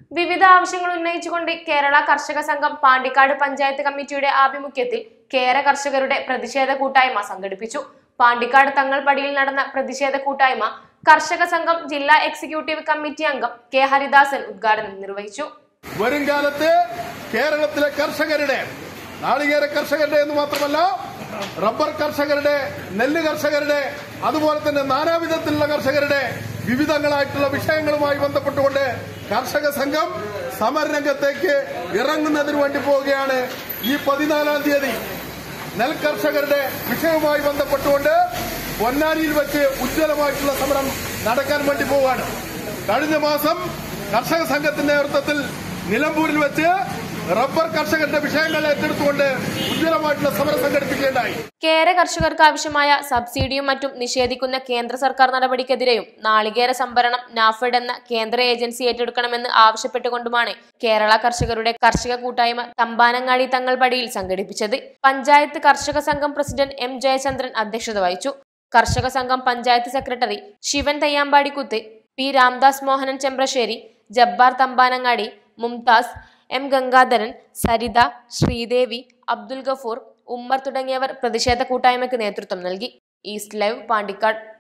വിവിധ ആവശ്യങ്ങൾ ഉന്നയിച്ചുകൊണ്ട് കേരള കർഷക സംഘം പാണ്ടിക്കാട് പഞ്ചായത്ത് കമ്മിറ്റിയുടെ ആഭിമുഖ്യത്തിൽ കേര കർഷകരുടെ പ്രതിഷേധ കൂട്ടായ്മ സംഘടിപ്പിച്ചു പാണ്ടിക്കാട് തങ്ങൾപടിയിൽ നടന്ന പ്രതിഷേധ കൂട്ടായ്മ കർഷക സംഘം ജില്ലാ എക്സിക്യൂട്ടീവ് കമ്മിറ്റി അംഗം കെ ഹരിദാസൻ ഉദ്ഘാടനം നിർവഹിച്ചു വരും കാലത്ത് കേരളത്തിലെ കർഷകരുടെ നാളികേര കർഷകരുടെ എന്ന് മാത്രമല്ല റബ്ബർ കർഷകരുടെ നെല്ല് കർഷകരുടെ അതുപോലെ തന്നെ നാനാവിധത്തിലുള്ള കർഷകരുടെ വിവിധങ്ങളായിട്ടുള്ള വിഷയങ്ങളുമായി ബന്ധപ്പെട്ടുകൊണ്ട് കർഷക സംഘം സമരരംഗത്തേക്ക് ഇറങ്ങുന്നതിന് വേണ്ടി പോവുകയാണ് ഈ പതിനാലാം തീയതി നെൽകർഷകരുടെ വിഷയവുമായി ബന്ധപ്പെട്ടുകൊണ്ട് പൊന്നാനിയിൽ വെച്ച് ഉജ്ജ്വലമായിട്ടുള്ള സമരം നടക്കാൻ വേണ്ടി പോവുകയാണ് കഴിഞ്ഞ മാസം കർഷക സംഘത്തിന്റെ നേതൃത്വത്തിൽ നിലമ്പൂരിൽ വെച്ച് റബ്ബർ കർഷകരുടെ വിഷയങ്ങൾ ഏറ്റെടുത്തുകൊണ്ട് ഉജ്ജ്വലമായിട്ടുള്ള സമരം സംഘടിപ്പിക്കുകയുണ്ടായി കേര കർഷകർക്ക് ആവശ്യമായ സബ്സിഡിയും മറ്റും നിഷേധിക്കുന്ന കേന്ദ്ര സർക്കാർ നടപടിക്കെതിരെയും നാളികേര സംഭരണം നാഫെഡ് എന്ന കേന്ദ്ര ഏജൻസി ഏറ്റെടുക്കണമെന്ന് ആവശ്യപ്പെട്ടുകൊണ്ടുമാണ് കേരള കർഷകരുടെ കർഷക കൂട്ടായ്മ തമ്പാനങ്ങാടി തങ്ങൾപടിയിൽ സംഘടിപ്പിച്ചത് പഞ്ചായത്ത് കർഷക സംഘം പ്രസിഡന്റ് എം ജയചന്ദ്രൻ അധ്യക്ഷത വഹിച്ചു കർഷക സംഘം പഞ്ചായത്ത് സെക്രട്ടറി ശിവൻ തയ്യാമ്പാടിക്കുത്ത് പി രാംദാസ് മോഹനൻ ചെമ്പ്രശ്ശേരി ജബ്ബാർ തമ്പാനങ്ങാടി മുംതാസ് എം ഗംഗാധരൻ സരിത ശ്രീദേവി അബ്ദുൽ ഗഫൂർ ഉമ്മർ തുടങ്ങിയവർ പ്രതിഷേധ കൂട്ടായ്മയ്ക്ക് നേതൃത്വം നൽകി ഈസ്റ്റ് ലൈവ് പാണ്ടിക്കാട്